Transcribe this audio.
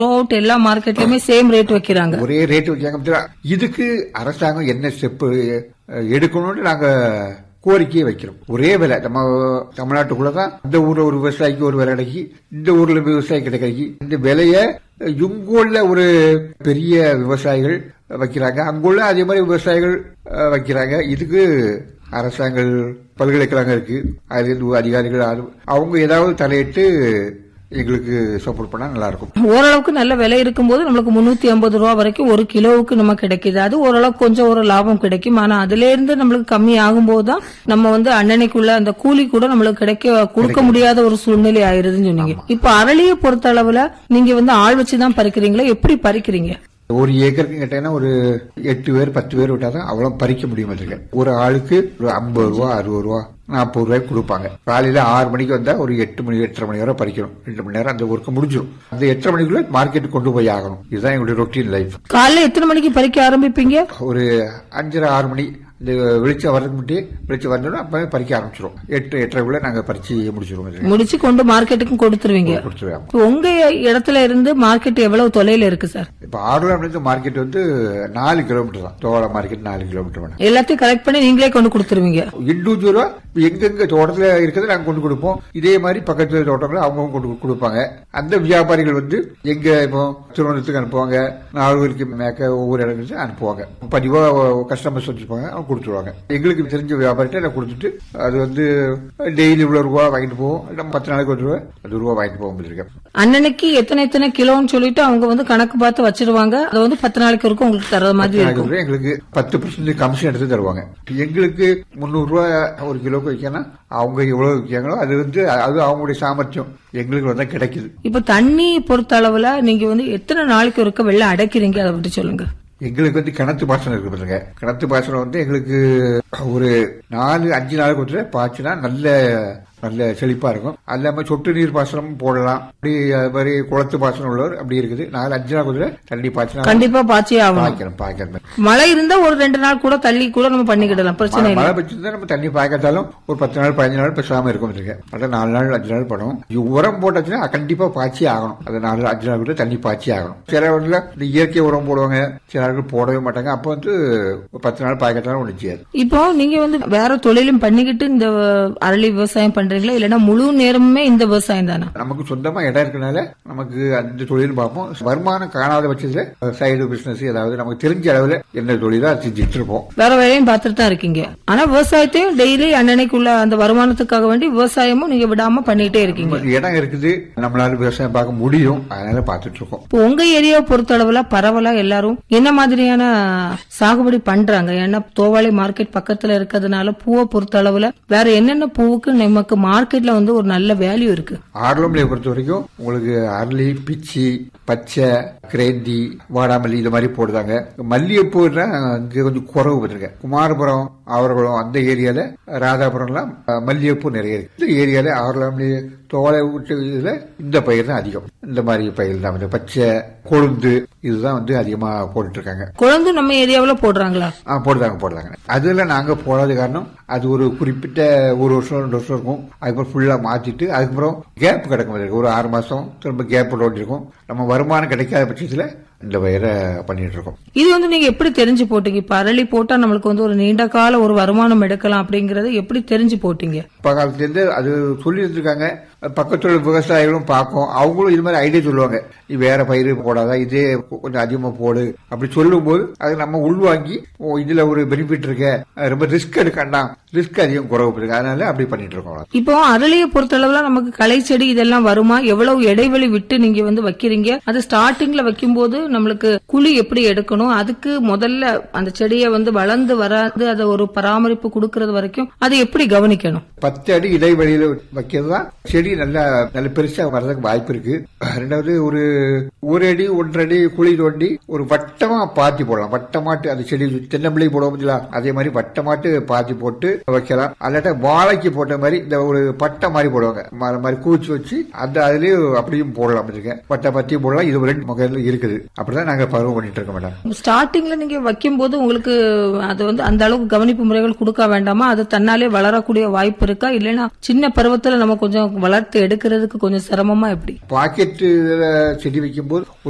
Out எல்லா மார்க்கெட்லயுமே same rate வைக்கிறாங்க ஒரே ரேட் வைக்காங்க பார்த்தீங்களா? இதுக்கு அரசாங்கம் என்ன ஸ்டெப் எடுக்கணும்னு நாங்க கோரிக்கையை வைக்கிறோம் ஒரே விலை நம்ம தமிழ்நாட்டுக்குள்ள தான் இந்த ஊர்ல ஒரு விவசாயிக்கு ஒரு விலை கிடைக்கி இந்த ஊர்ல விவசாயி கிடைக்கி இந்த விலைய இங்குள்ள ஒரு பெரிய விவசாயிகள் வைக்கிறாங்க அங்குள்ள அதே மாதிரி விவசாயிகள் அஹ், வைக்கிறாங்க இதுக்கு அரசாங்கம் பல்கலைக்கழகம் இருக்கு அதுல இருந்து அதிகாரிகள் அது- அவங்க ஏதாவது தலையிட்டு எங்களுக்கு சப்போர்ட் பண்ணா நல்லா இருக்கும் ஓரளவுக்கு நல்ல விலை இருக்கும்போது நம்மளுக்கு முன்னூத்தி ஐம்பது ரூபா வரைக்கும் ஒரு கிலோவுக்கு நம்ம கிடைக்குது அது ஓரளவுக்கு கொஞ்சம் ஒரு லாபம் கிடைக்கும் ஆனா அதுல இருந்து நம்மளுக்கு கம்மி ஆகும்போது தான் நம்ம வந்து அன்னன்னைக்குள்ள அந்த கூலி கூட நம்மளுக்கு கிடைக்க கொடுக்க முடியாத ஒரு சூழ்நிலை ஆயிருதுன்னு சொன்னீங்க இப்ப அரளியை பொறுத்த அளவுல நீங்க வந்து ஆள் வச்சுதான் பறிக்கிறீங்களா எப்படி பறிக்கிறீங்க ஒரு ஏக்கருக்கு கேட்டீங்கன்னா ஒரு எட்டு பேர் பத்து பேர் விட்டாதான் அவ்வளவு பறிக்க முடியும் இருக்கு ஒரு ஆளுக்கு ஒரு ஐம்பது ரூபா அறுபது ரூபா நாற்பது ரூபாய்க்கு கொடுப்பாங்க காலையில ஆறு மணிக்கு வந்தா ஒரு எட்டு மணி எட்டரை மணி வரை பறிக்கணும் ரெண்டு மணி நேரம் அந்த ஒர்க்கு முடிஞ்சிடும் அந்த எட்டரை மணிக்குள்ள மார்க்கெட்டுக்கு கொண்டு போய் ஆகணும் இதுதான் எங்களுடைய ரொட்டீன் லைஃப் காலைல எத்தனை மணிக்கு பறிக்க ஆரம்பிப்பீங்க ஒரு அஞ்சரை ஆறு மணி இந்த வெளிச்சம் வரதுக்கு முன்னாடியே வெளிச்சம் வந்தோம்னா அப்பவே பறிக்க ஆரம்பிச்சிடும் எட்டு எட்டரைக்குள்ள நாங்க பறிச்சு முடிச்சிருவோம் முடிச்சு கொண்டு மார்க்கெட்டுக்கும் கொடுத்துருவீங்க கொடுத்துருவோம் இப்ப உங்க இடத்துல இருந்து மார்க்கெட் எவ்வளவு தொலைல இருக்கு சார் இப்ப ஆறுலாம் மார்க்கெட் வந்து நாலு கிலோமீட்டர் தான் தோள மார்க்கெட் நாலு கிலோமீட்டர் வேணும் எல்லாத்தையும் கலெக்ட் பண்ணி நீங்களே கொண்டு கொடுத்துருவீங்க இண்டிவிஜுவலா எங்கெங்க தோட்டத்துல இருக்கிறத நாங்க கொண்டு கொடுப்போம் இதே மாதிரி பக்கத்துல தோட்டங்களை அவங்க கொண்டு கொடுப்பாங்க அந்த வியாபாரிகள் வந்து எங்க இப்போ திருவனந்தபுரத்துக்கு அனுப்புவாங்க நாகூருக்கு மேக்க ஒவ்வொரு இடங்களுக்கு அனுப்புவாங்க பதிவா கஸ்டமர்ஸ் வச்சிருப்பாங்க அவங்க கொடுத்துருவாங்க எங்களுக்கு தெரிஞ்ச வியாபாரிகிட்ட நான் கொடுத்துட்டு அது வந்து டெய்லி இவ்வளவு ரூபா வாங்கிட்டு போவோம் நம்ம பத்து நாளைக்கு ஒரு ரூபா அது ரூபா வாங்கிட்டு போக முடியிருக்கேன் அன்னன்னைக்கு எத்தனை எத்தனை கிலோன்னு சொல்லிட்டு அவங்க வந்து கணக்கு பார்த்து வச்சிருவாங்க அதை வந்து பத்து நாளைக்கு வரைக்கும் உங்களுக்கு தர்ற மாதிரி இருக்கும் எங்களுக்கு பத்து பர்சன்ட் கமிஷன் எடுத்து தருவாங்க எங்களுக்கு முந்நூறு ரூபாய் ஒரு கிலோக்கு வைக்கணும் அவங்க எவ்வளவு விற்காங்களோ அது வந்து அது அவங்களுடைய சாமர்த்தியம் எங்களுக்கு வந்து கிடைக்குது இப்ப தண்ணி பொறுத்த அளவுல நீங்க வந்து எத்தனை நாளைக்கு ஒருக்க வெள்ளம் அடைக்கிறீங்க அதை பற்றி சொல்லுங்க எங்களுக்கு வந்து கிணத்து பாசனம் இருக்கு பாருங்க கிணத்து பாசனம் வந்து எங்களுக்கு ஒரு நாலு அஞ்சு நாளுக்கு ஒரு பாய்ச்சினா நல்ல நல்ல செழிப்பா இருக்கும் அது இல்லாம சொட்டு நீர் பாசனம் போடலாம் அப்படி அது மாதிரி குளத்து பாசனம் உள்ளவர் அப்படி இருக்குது நாலு அஞ்சு நாளுக்கு ஒரு தண்ணி பாய்ச்சினா கண்டிப்பா பாய்ச்சியே ஆகணும் பாய்க்கணும் பாய்க்கணும் மழை இருந்தா ஒரு ரெண்டு நாள் கூட தள்ளி கூட நம்ம பண்ணிக்கிடலாம் பிரச்சனை மழை இல்லை மழை பெய்ஞ்சிருந்தா நம்ம தண்ணி பாய்க்காட்டாலும் ஒரு பத்து நாள் பதினஞ்சு நாள் பேசாம இருக்கும் இருக்கேன் அதான் நாலு நாள் அஞ்சு நாள் படும் இது உரம் போட்டாச்சுன்னா கண்டிப்பா பாய்ச்சி ஆகணும் அது நாலு அஞ்சு நாள் கூட தண்ணி பாய்ச்சி ஆகணும் சில இடத்துல இந்த இயற்கை உரம் போடுவாங்க சில ஆட்கள் போடவே மாட்டாங்க அப்போ வந்து ஒரு பத்து நாள் பாய்க்கட்டாலும் ஒன்றும் செய்யாது இப்போ நீங்க வந்து வேற தொழிலும் பண்ணிக்கிட்டு இந்த அரளி விவசாயம் பண்றீங்களா இல்லைன்னா முழு நேரமுமே இந்த விவசாயம் தானா நமக்கு சொந்தமா இடம் இருக்கனால நமக்கு அந்த தொழில் பார்ப்போம் வருமானம் காணாத பட்சத்துல சைடு பிசினஸ் ஏதாவது நமக்கு தெரிஞ்ச அளவுல என்ன தொழிலோ அதை செஞ்சுட்டு இருப்போம் வேற வேலையும் பார்த்துட்டு தான் இருக்கீங்க ஆனா விவசாயத்தையும் டெய்லி அன்னன்னைக்குள்ள அந்த வருமானத்துக்காக வேண்டி விவசாயமும் நீங்க விடாம பண்ணிட்டே இருக்கீங்க நமக்கு இடம் இருக்குது நம்மளால விவசாயம் பார்க்க முடியும் அதனால பார்த்துட்டு இருக்கோம் இப்போ உங்க ஏரியாவை பொறுத்த அளவுல பரவலா எல்லாரும் என்ன மாதிரியான சாகுபடி பண்றாங்க ஏன்னா தோவாளை மார்க்கெட் பக்கத்துல இருக்கிறதுனால பூவை பொறுத்த அளவுல வேற என்னென்ன பூவுக்கு நமக்கு மார்க்கெட்ல வந்து ஒரு நல்ல வேல்யூ இருக்கு ஆர்லம்லையை பொறுத்த வரைக்கும் உங்களுக்கு அரளி பிச்சி பச்சை கிரேந்தி வாடாமல்லி இது மாதிரி போடுதாங்க மல்லிகைப்பூன்னா இங்க கொஞ்சம் குறவு பண்ணிருக்கேன் குமாரபுரம் அவர்களும் அந்த ஏரியால ராதாபுரம்லாம் அஹ், மல்லிகைப்பூ நிறைய இருக்கு இந்த ஏரியால ஆர்லாம்லி தோலை விட்டு இதுல இந்த பயிர் தான் அதிகம் இந்த மாதிரி பயிர் தான் வந்து பச்சை கொழுந்து இதுதான் வந்து அதிகமா போட்டுட்டு இருக்காங்க குழந்தை நம்ம ஏரியாவுல போடுறாங்களா ஆ, போடுறாங்க போடுறாங்க அதுல நாங்க போடாத காரணம் அது ஒரு குறிப்பிட்ட ஒரு வருஷம் ரெண்டு வருஷம் இருக்கும் அதுக்கப்புறம் ஃபுல்லா மாத்திட்டு அதுக்கப்புறம் கேப் கிடக்கும் அதுக்கு ஒரு ஆறு மாசம் திரும்ப கேப் இருக்கும் நம்ம வருமானம் கிடைக்காத பட்சத்துல இந்த பயிரை பண்ணிட்டு இருக்கோம் இது வந்து நீங்க எப்படி தெரிஞ்சு போட்டீங்க இப்ப அரளி போட்டா நம்மளுக்கு வந்து ஒரு நீண்ட கால ஒரு வருமானம் எடுக்கலாம் அப்படிங்கறத எப்படி தெரிஞ்சு போட்டீங்க இப்ப காலத்துல இருந்து அது சொல்லி இருந்திருக்காங்க பக்கத்துல உள்ள விவசாயிகளும் பார்க்கும் அவங்களும் இது மாதிரி ஐடியா சொல்லுவாங்க நீ வேற பயிர் போடாத இதே கொஞ்சம் அதிகமா போடு அப்படி சொல்லும் போது அது நம்ம உள்வாங்கி ஓ இதுல ஒரு பெனிஃபிட் இருக்க ரொம்ப ரிஸ்க் எடுக்கண்டாம் ரிஸ்க் அதிகம் குறவு இருக்கு அதனால அப்படி பண்ணிட்டு இருக்கோம் இப்போ அரளியை பொறுத்த அளவுல நமக்கு களை செடி இதெல்லாம் வருமா எவ்வளவு இடைவெளி விட்டு நீங்க வந்து வைக்கிறீங்க அது ஸ்டார்டிங்ல வைக்கும்போது நம்மளுக்கு குழி எப்படி எடுக்கணும் அதுக்கு முதல்ல அந்த செடியை வந்து வளர்ந்து வராது அதை ஒரு பராமரிப்பு கொடுக்கறது வரைக்கும் அதை எப்படி கவனிக்கணும் பத்து அடி இடைவெளியில வைக்கிறது தான் செடி நல்லா நல்ல பெருசா வர்றதுக்கு வாய்ப்பு இருக்கு ரெண்டாவது ஒரு ஒரு அடி ஒன்றரை அடி குழி தோண்டி ஒரு வட்டமா பாத்தி போடலாம் வட்டமாட்டு அந்த செடி தென்னம்பிள்ளை போடுவோம் பார்த்தீங்களா? அதே மாதிரி வட்டமாட்டு பாத்தி போட்டு வைக்கலாம் அல்லாட்ட வாழைக்கு போட்ட மாதிரி இந்த ஒரு பட்டை மாதிரி போடுவாங்க ம- மாதிரி கூச்சி வச்சு அந்த அதுலயும் அப்படியும் போடலாம் இருக்கேன் பட்டை பத்தியும் போடலாம் இது ரெண்டு முகையில இருக்குது அப்படிதான் நாங்க பருவம் பண்ணிட்டு இருக்கோம் மேடம் ஸ்டார்டிங்ல நீங்க வைக்கும்போது உங்களுக்கு அது வந்து அந்த அளவுக்கு கவனிப்பு முறைகள் கொடுக்க வேண்டாமா அது தன்னாலே வளரக்கூடிய வாய்ப்பு இருக்கா இல்லைன்னா சின்ன பருவத்துல நம்ம கொஞ்சம் வளர்த்து எடுக்கிறதுக்கு கொஞ்சம் சிரமமா எப்படி பாக்கெட் செடி வைக்கும்போது